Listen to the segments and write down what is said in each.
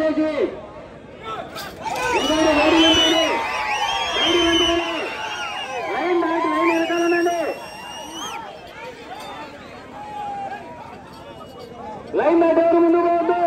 దయచేసి ఎందుకంటే వేడి ఉంటుంది వేడి ఉంటుంది లైన్ దాటి లైన్ వెనకాలనండి లైన్ దాటి ఎవరు ముందు పోవద్దు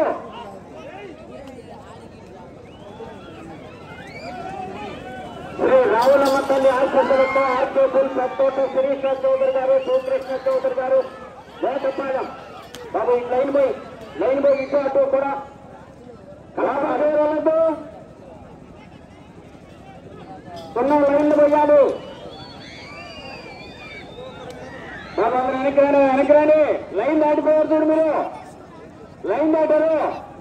శ్రీ రావులమ్మ తల్లి ఆశీస్సులతో ఆర్కేపుల్ సత్తోట శిరీష చౌదరి గారు శివకృష్ణ చౌదరి గారు వేటపాలెం బాబు ఈ లైన్ పోయి లైన్ పోయి ఇటు అటు కూడా కళాకారులతో కొన్ని లైన్లు పోయాలి బాబు అందరూ వెనక్కి రాని వెనక్కి రాని లైన్ దాటిపోయారు చూడు మీరు లైన్ దాటారు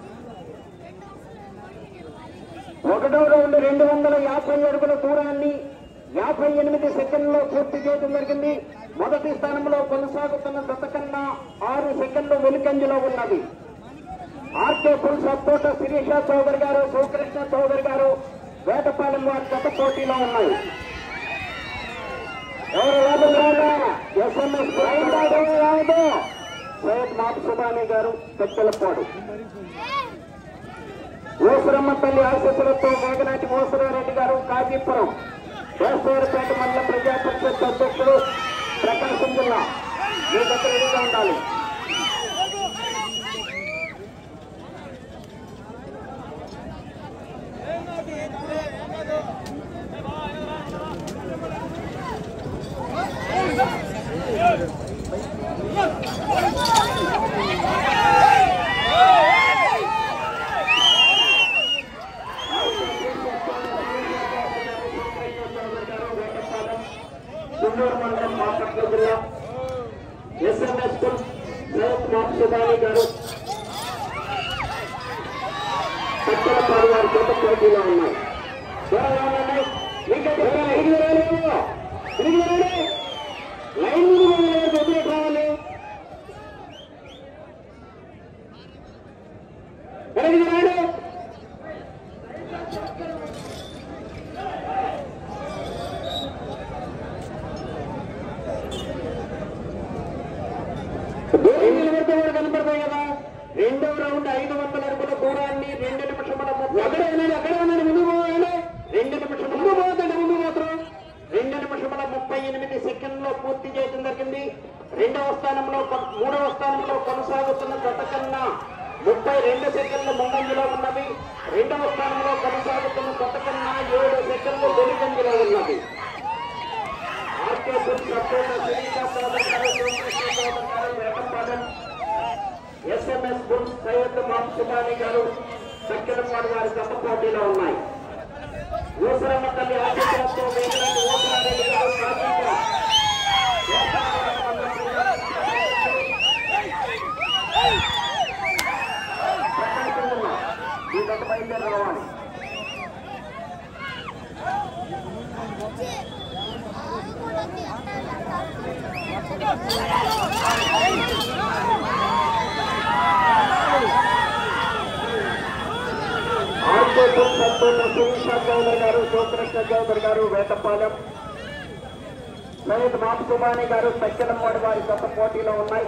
ఒకటో రౌండ్ రెండు వందల యాభై అడుగుల దూరాన్ని యాభై ఎనిమిది సెకండ్లో పూర్తి చేయడం జరిగింది మొదటి స్థానంలో కొనసాగుతున్న గత కన్నా ఆరు సెకండ్లు వెనుకంజలో ఉన్నది ఆర్కే ఫుల్ సపోర్ట శిరీష చౌదరి గారు శివకృష్ణ చౌదరి గారు వేటపాలెం వారి గత పోటీలో ఉన్నాయి ఎవరు లోపలికి రారా ఎస్ఎంఎస్ రాదు సయ్యద్ మాపు సుబానీ గారు పెద్దలపాడు ఓసురమ్మ తల్లి ఆశీస్సులతో మేఘనాటి ఓసురారెడ్డి గారు కాజీపురం వేసవారిపేట మండల ప్రజా పరిషత్ అధ్యక్షుడు ప్రకాశం జిల్లా మీ దగ్గర రెడీగా ఉండాలి గుంటూరు మండలం బాపట్ల జిల్లా ఎస్ఎంఎస్ స్కూల్ సయ్యద్ మాప్సుబాని గారు పచ్చలపాడు వారి చేత పోటీలో ఉన్నాయి దూరంగా ఉండండి. ఇంకా దూరం తిరిగి రాలేము. తిరిగి రండి. లైన్ ముందు పోగలరు ఎదురు కావాలి వెనక్కి రాడు దూరం నిలబడితే కూడా కనపడతాయి కదా రెండవ రౌండ్ ఐదు వందల అడుగుల దూరాన్ని రెండు నిమిషముల ముప్పై అక్కడే ఉన్నాడు అక్కడే ఉన్నాడు ముందు పోవాలి రెండు నిమిషం ముందు పోతాడు ముందు మాత్రం రెండు నిమిషముల ముప్పై ఎనిమిది సెకండ్లో పూర్తి చేయడం జరిగింది రెండవ స్థానంలో కొ- మూడవ స్థానంలో కొనసాగుతున్న గత కన్నా ముప్పై రెండు సెకండ్లు ముందంజలో ఉన్నవి రెండవ స్థానంలో కొనసాగుతున్న గత కన్నా ఏడు సెకండ్లు వెనుకంజలో ఉన్నది ఆర్కే పుల్ సపోర్ట్ శ్రీకా సోదర్ గారు సోమకృష్ణ సోదర్ గారు వేటపాలెం ఎస్ఎంఎస్ బుల్ సయ్యద్ మామ్ సుబాని గారు చక్కెరపాడు వారి గత పోటీలో ఉన్నాయి ఊసరమ్మ తల్లి ఆశీస్సులతో వేదికకు ఓపిరారెడ్డి గారు కాకినాడ. ప్రకాశం జిల్లా. ఈ గత బయలుదేరి రావాలి ఆర్కేపుల్ సత్తోట శిరీష చౌదరి గారు శివకృష్ణ చౌదరి గారు వేటపాలెం సయ్యద్ మాపుసుబాని గారు తక్కెలమ్మడి వారి గత పోటీలో ఉన్నాయి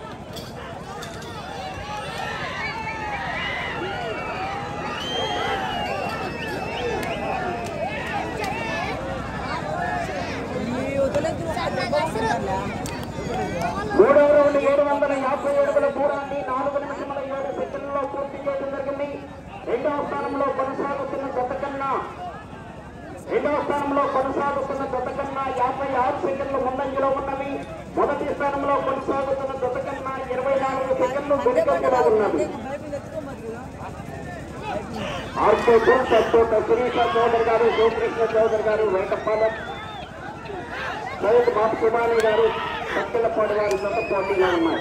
మూడవ రౌండ్ ఏడు వందల యాభై అడుగుల దూరాన్ని నాలుగు నిమిషముల ఏడు సెకండ్లలో పూర్తి చేయడం జరిగింది రెండవ స్థానంలో కొనసాగుతున్న గత కన్నా రెండవ స్థానంలో కొనసాగుతున్న గత కన్నా యాభై ఆరు సెకండ్లు ముందంజలో ఉన్నవి మొదటి స్థానంలో కొనసాగుతున్న గత కన్నా ఇరవై నాలుగు సెకండ్లు వెనుకంజలో ఉన్నవి ఆర్కే గుల్ సత్తోట శిరీష చౌదరి గారు శివకృష్ణ చౌదరి గారు వేటపాలెం సయ్యద్ బాబు సుబాని గారు సత్యలపాడు గారి జత పోటీలో ఉన్నారు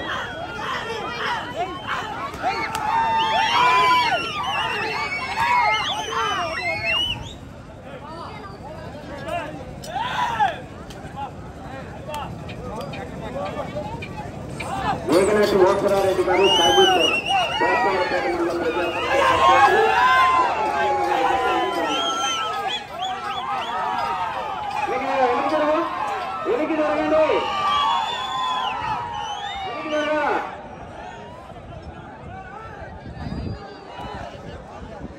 వేగనాటి ఓసరారెడ్డి గారు కాజీపూర్ వ్యాపారపేట మండలం ప్రజాపతి వెనక్కి జరగ వెనక్కి జరగండి వెనక్కి జరగ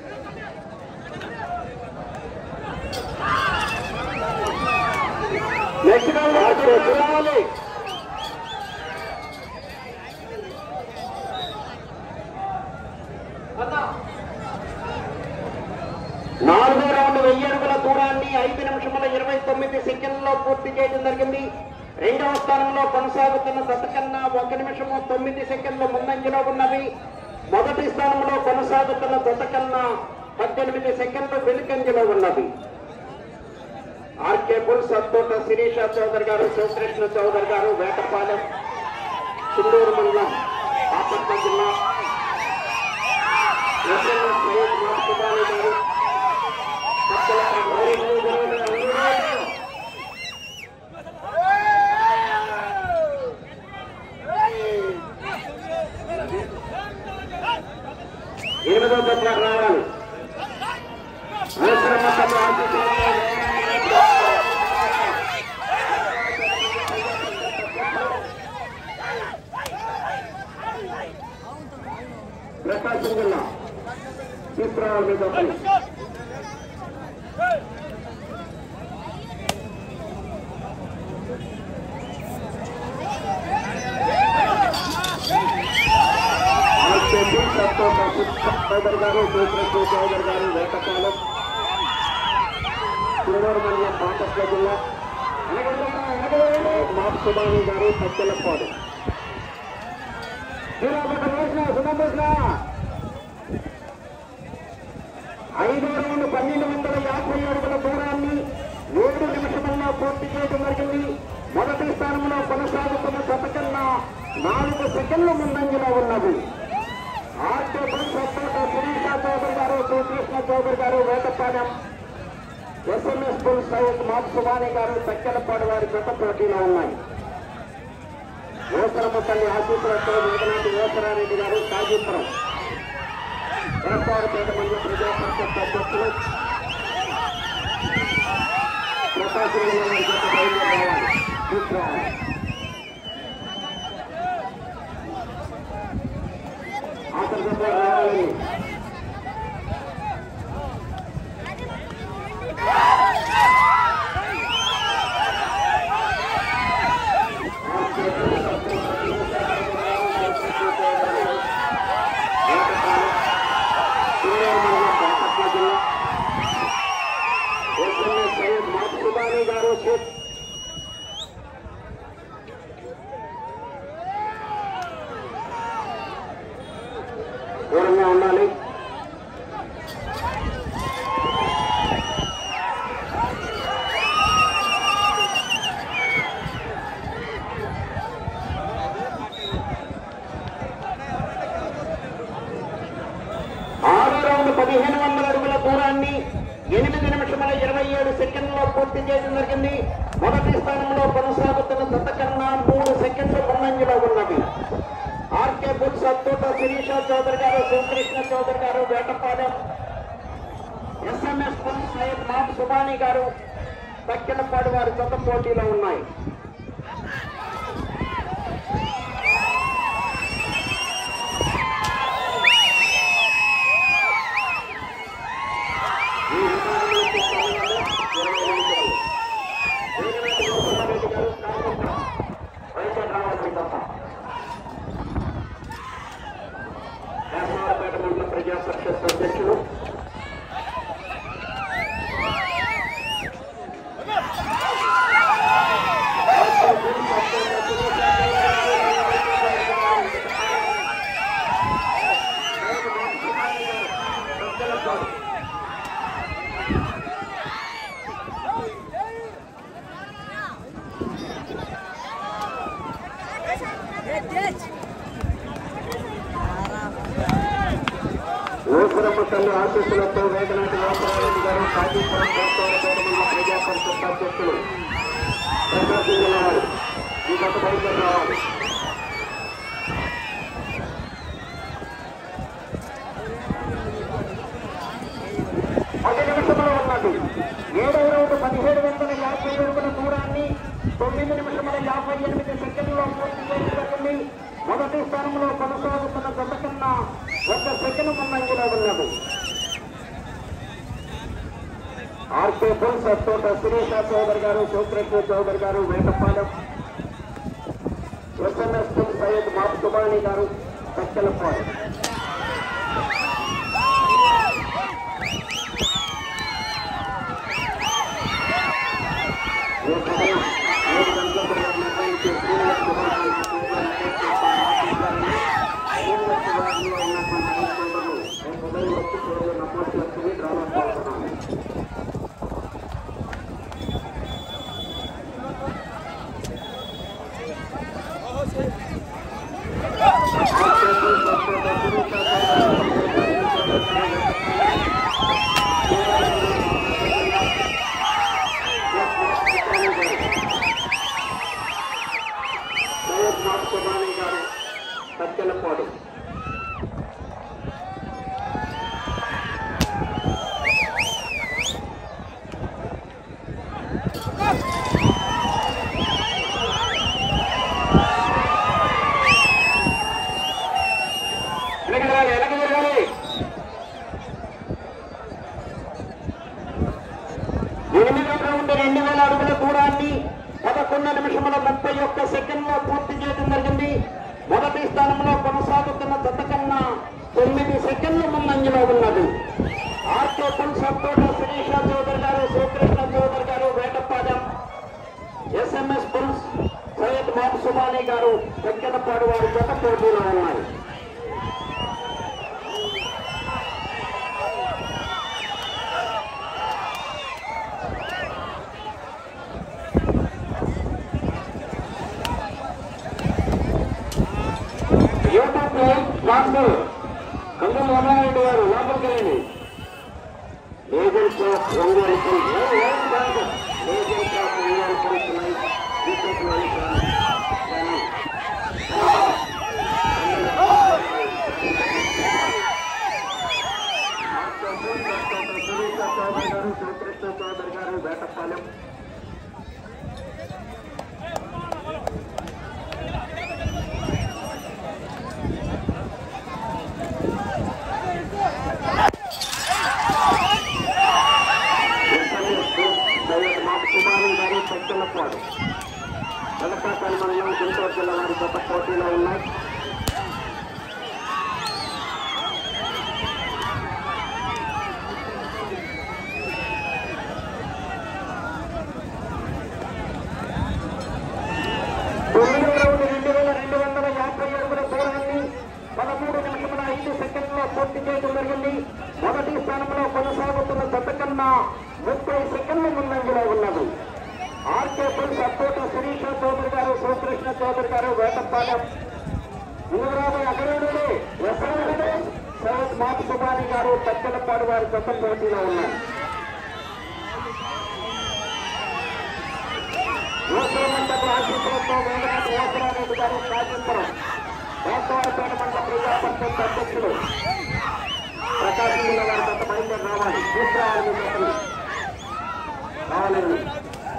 నాలుగో రౌండ్ వెయ్యి అడుగుల దూరాన్ని ఐదు నిమిషముల ఇరవై తొమ్మిది సెకండ్లో పూర్తి చేయడం జరిగింది రెండవ స్థానంలో కొనసాగుతున్న దశకన్నా ఒక నిమిషము తొమ్మిది సెకండ్లు ముందంజలో ఉన్నవి మొదటి స్థానంలో కొనసాగుతున్న దశకన్నా పద్దెనిమిది సెకండ్లు వెనుకంజలో ఉన్నవి ఆర్కే బుల్ సత్తోట శిరీష చౌదరి గారు శివకృష్ణ చౌదరి గారు వేటపాలెం చుండూరు మండలం బాపట్ల జిల్లా ఎస్ఎంఎస్ సయ్యద్ మహబూబాలి గారు పక్కల గౌరీ గౌరీ గౌరీ గౌరీ. ఎనిమిదో తత్వ రావాలి అవసరం మొత్తంలో ఆశీస్సులతో ప్రకాశం జిల్లా తీసుకురావాలి మీ తప్పని ఆర్కేపీ సత్తోట చౌదరి గారు సూత్రశ్రీ చౌదరి గారు వేటపాలెం తిరువూరు మండలం బాపట్ల జిల్లా మాపు సుబాని గారు పచ్చలపాడు ఐదో రౌండ్ పన్నెండు వందల యాభై అడుగుల దూరాన్ని ఏడు నిమిషంలో పూర్తి చేయడం జరిగింది మొదటి స్థానంలో కొనసాగుతున్న శతకన్నా నాలుగు సెకండ్లు ముందంజలో ఉన్నది ఆర్కే బస్ సత్తోట శిరీష చౌదరి గారు శ్రీకృష్ణ చౌదరి గారు వేటపాలెం ఎస్ఎంఎస్ బుల్ సయ్యద్ మాప్ సుబాని గారు తక్కెలపాడు వారి గత పోటీలో ఉన్నాయి ఓసరమ్మ తల్లి ఆశీస్సులతో వేదనాటి ఓసరారెడ్డి గారు కాజీపురం ఏర్పాటుపేట మండల ప్రజా పరిషత్ అధ్యక్షులు ప్రకాశం జిల్లా వారి గత బయలుదేరాలి తీసుకురావాలి ఆంధ్రప్రదేశ్ రావాలి గారు చే- దూరంగా ఉండాలి ఆరు రౌండ్ పదిహేను వందల అడుగుల దూరాన్ని ఎనిమిది నిమిషముల ఇరవై ఏడు సెకండ్లో పూర్తి చేయడం జరిగింది మొదటి స్థానంలో కొనసాగుతున్న దత్త కన్నా మూడు సెకండ్లు ముందంజలో ఉన్నవి ఆర్కే బుక్ సత్తోట శిరీష చౌదరి గారు శివకృష్ణ చౌదరి గారు వేటపాలెం ఎస్ఎంఎస్ పుల్ సయ్యద్ మాప్ సుబాని గారు తక్కినపాడు వారి జత పోటీలో ఉన్నాయి ఈ విభాగంలో సమయంలో ఇరవై నిమిషాలు. వేగనాటి నరసింహారెడ్డి గారు కాకుండా వైఎస్ఆర్ రావాల్సి తప్ప నరసింహారపేట మండల ప్రజా పరిషత్ అధ్యక్షులు ఓసరమ్మ తల్లి ఆశీస్సులతో వేదనాటి వాసరారెడ్డి గారు కాజీపురం కోస్తవారపేట మండల ప్రజా పరిషత్ అధ్యక్షులు ప్రకాశం జిల్లా వారు ఈ గత బయలుదేరి రావాలి పది నిమిషములు ఉన్నది ఏడవ రౌండ్ పదిహేడు వందల యాభై అడుగుల దూరాన్ని తొమ్మిది నిమిషముల యాభై ఎనిమిది సెకండ్లో పూర్తి చేయడం జరిగింది మొదటి స్థానంలో కొనసాగుతున్న గత కన్నా ఒక సెకండ్ ముందంజలో ఉన్నది ఆర్కే పుల్ సత్తోట శిరీష చౌదరి గారు శివకృష్ణ చౌదరి గారు వేటపాలెం ఎస్ఎంఎస్ పుల్ సయ్యద్ మాప్ సుబాని గారు తక్కెలపాడు సత్యలపాడు వెనకజరగాలి వెనకజరగాలి ఎనిమిదో రౌండ్ రెండు వేల అడుగుల దూరాన్ని పదకొండు నిమిషముల ముప్పై ఒక్క సెకండ్ లో పూర్తి చేయడం జరిగింది మొదటి స్థానంలో కొనసాగుతున్న జత కన్నా తొమ్మిది సెకండ్ల ముందంజలో ఉన్నది ఆర్కే పుల్ సత్తోట శిరీష చౌదరి గారు శివకృష్ణ చౌదరి గారు వేటపాలెం ఎస్ఎంఎస్ పుల్స్ సయ్యద్ మహబ్ సుబానీ గారు వెంకటపాడు వారి జత పోటీలో ఉన్నాయి యూట్యూబ్ లో మాస్టర్ కందుల రమణారెడ్డి గారు లోపలికి వెళ్ళండి లేజర్ షాప్ ఒంగోలు పుల్స్. ఏ, ఏం కాదు. లేజర్ షాప్ ఒంగోలు పుల్స్ ఉన్నాయి. యూట్యూబ్ లో ఉన్నాయి. కానీ, master bulls, doctor Suresh Chowdary గారు శివకృష్ణ చౌదరి గారు వేటపాలెం కుమారి గారు పెద్దలపాడు వెనకాకాలి మండలం గుంటూరు జిల్లా వారి గత పోటీలో ఉన్నాయి తొమ్మిదవ రౌండ్ రెండు వేల రెండు వందల యాభై అడుగుల దూరాన్ని పదమూడు నిమిషముల ఐదు సెకండ్లో పూర్తి చేయడం జరిగింది మొదటి స్థానంలో కొనసాగుతున్న జత కన్నా ముప్పై సెకండ్ల ముందంజలో ఉన్నది ఆర్కే పుల్స్ అత్తోట శిరీష చౌదరి గారు శివకృష్ణ చౌదరి గారు వేటపాలెం ఇంద్రాబాయ్ అగరేడులు ఎస్ఆర్ఎస్ సయ్యద్ మాప్ సుబాని గారు పెద్దలపాడు వారి జత పోటీలో ఉన్నారు యోసరమండపు ఆశీస్సులతో వేదనాథ్ యోసరారెడ్డి గారు కాశీపురం వేసవారిపేట మండల ప్రజా పరిషత్ అధ్యక్షులు ప్రకాశం జిల్లా వారి గత బయలుదేరి రావాలి తీసుకురావాలి మీ జతలు రావాలండి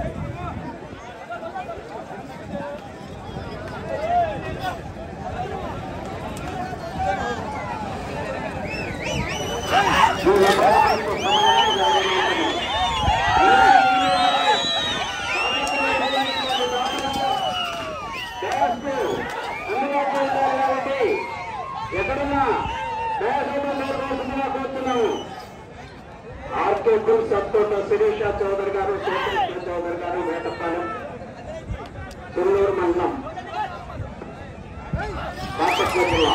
ఎక్కడున్నా కూర్చున్నాము ఆర్కే కుల్ సత్తోట శిరీష చౌదరి గారు శేఖరకృష్ణ చౌదరి గారు వేటపాలెం తుల్లూరు మండలం బాపట్ల జిల్లా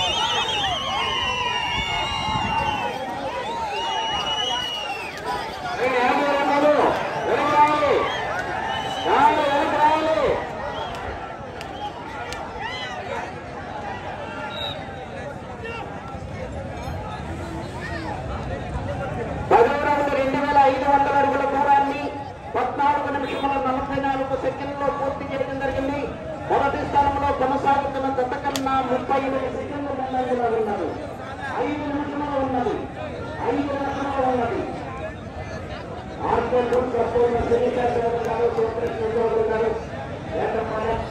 ఏయ్, వెనక్కి రావాలి, వెనక్కి రావాలి. రావాలి, వెనక్కి రావాలి. పదవ రౌండ్ రెండు వేల ఐదు వందల అడుగుల దూరాన్ని పద్నాలుగు నిమిషముల నలభై నాలుగు సెకండ్లో పూర్తి చేయడం జరిగింది మొదటి స్థానంలో కొనసాగుతున్న జత కన్నా ముప్పై ఎనిమిది సెకండ్ల ముందంజలో ఉన్నది ఐదు నిమిషములు ఉన్నది ఐదు నిమిషములు ఉన్నది ఆర్కేలు సపోర్ట్ శిరీష చౌదరి గారు శివకృష్ణ చౌదరి గారు వేటపాలెం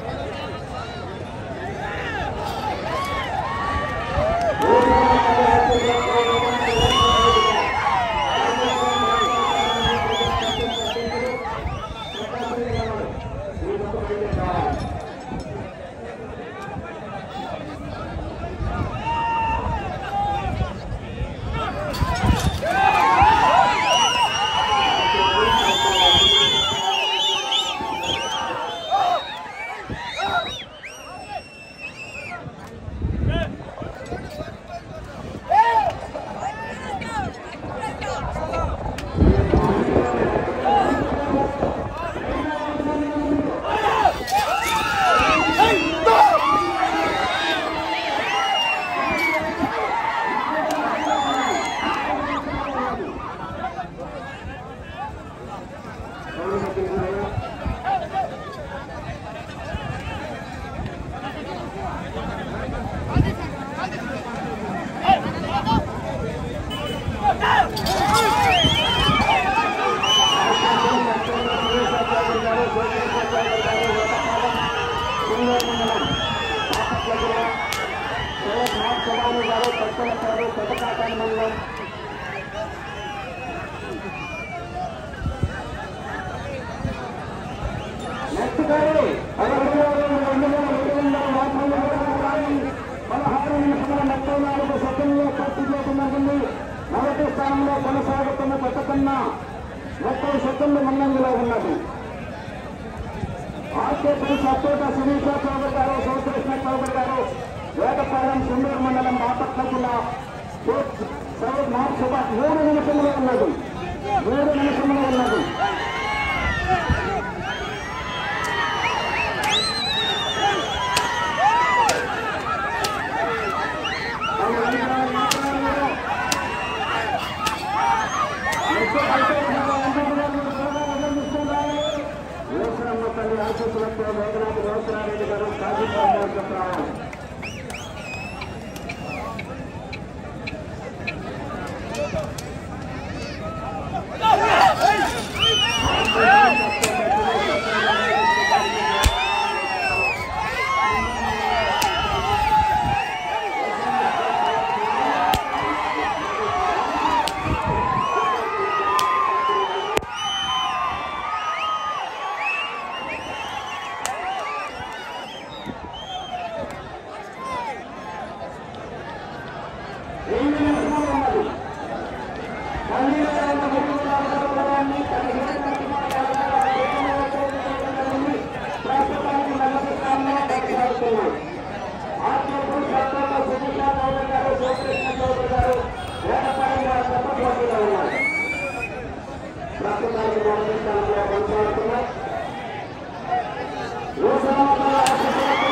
ముక్కలపాడు పెద్దకాకాని మండలం నెక్స్ట్ గారి పదహారు వేల రెండు వేల ఏడు వందల యాభై ఏడు రూపాయలు పదహారు నిమిషముల ముప్పై నాలుగు సెకండ్లో పూర్తి చేయడం మొదటి స్థానంలో కొనసాగుతున్న కొత్త కన్నా ముప్పై సెకండ్లు ముందంజలో ఉన్నది ఆర్కేపీ సత్తోట సునీష చౌదరి గారు శివకృష్ణ చౌదరి గారు వేటపాలెం సుందూరు మండలం బాపట్ల జిల్లా సౌత్ నార్త్ సభ మూడు నిమిషంలో ఉన్నది మూడు నిమిషంలో ఉన్నది యోసరమ్మ తల్లి ఆశీస్సులతో వేదనాథ్ యోసరారెడ్డి గారు కాజీపాలెం రావాలి రెండు నిమిషాలు ఉన్నది పన్నెండు వేల మూడు వందల దూరాన్ని పదిహేను ప్రస్తుతానికి నలభై స్థానంలో కొనసాగుతున్నాయి ఆర్కేపూర్ సత్తోట సునీష చౌదరి గారు శివకృష్ణ చౌదరి గారు వేటపాలెం గారు తప్ప పోటీలో ఉన్నారు ప్రస్తుతానికి మొదటి స్థానంలో కొనసాగుతున్నాయి యోసరామ ఆశీస్సులతో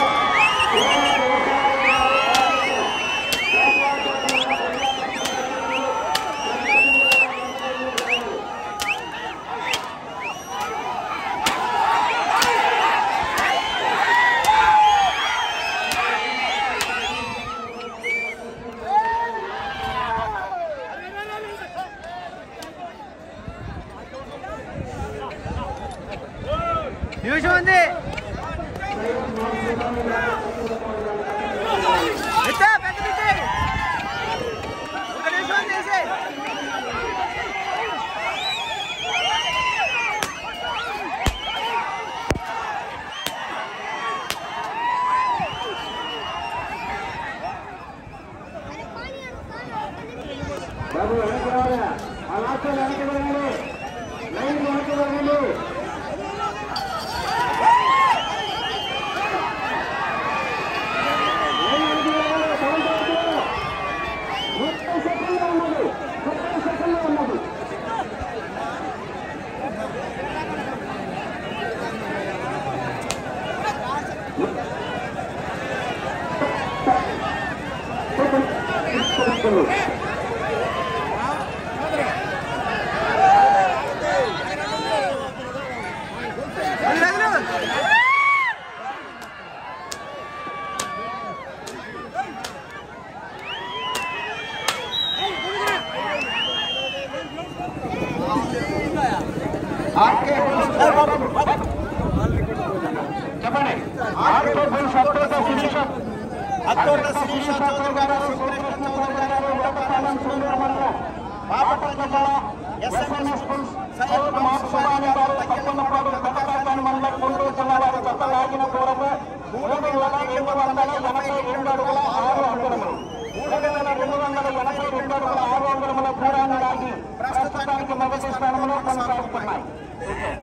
నిమిషం ఉంది ఎత్తా, పెద్ద పిచ్చేయ్. ఒక నిమిషం ఉంది, వేసేయ్. బాబు వెనక్కి రావాలా ఆ లాస్ట్ వెనక్కి వెళ్ళండి లైన్ వెనక్కి వెళ్ళండి లైన్ వెనక్కి వెళ్ళాలి, సౌండ్ వద్దు. ముప్పై సెకండ్లు ఉన్నది ముప్పై సెకండ్లు ఉన్నది వదిలు, వదిలు. చెప్పండి ఆర్కేపూర్ సత్తోట శిరీష అత్తోట శిరీష చౌదరి గారు శివకృష్ణ చౌదరి గారు వేటపాలెం సుందూరు మండలం బాపట్ల జిల్లా ఎస్ఎంఎస్ స్కూల్స్ సైయద్ మాసుబాని గారు తప్పన్నపాడు పెద్దకాకాని మండలం గుంటూరు జిల్లా వారి జత లాగిన దూరము మూడు వేల రెండు వందల ఎనభై రెండు అడుగుల ఆరు అంగుళములు మూడు వేల రెండు వందల ఎనభై రెండు అడుగుల ఆరు అంగుళముల దూరాన్ని లాగి ప్రస్తుతానికి మొదటి స్థానంలో కొనసాగుతున్నాయి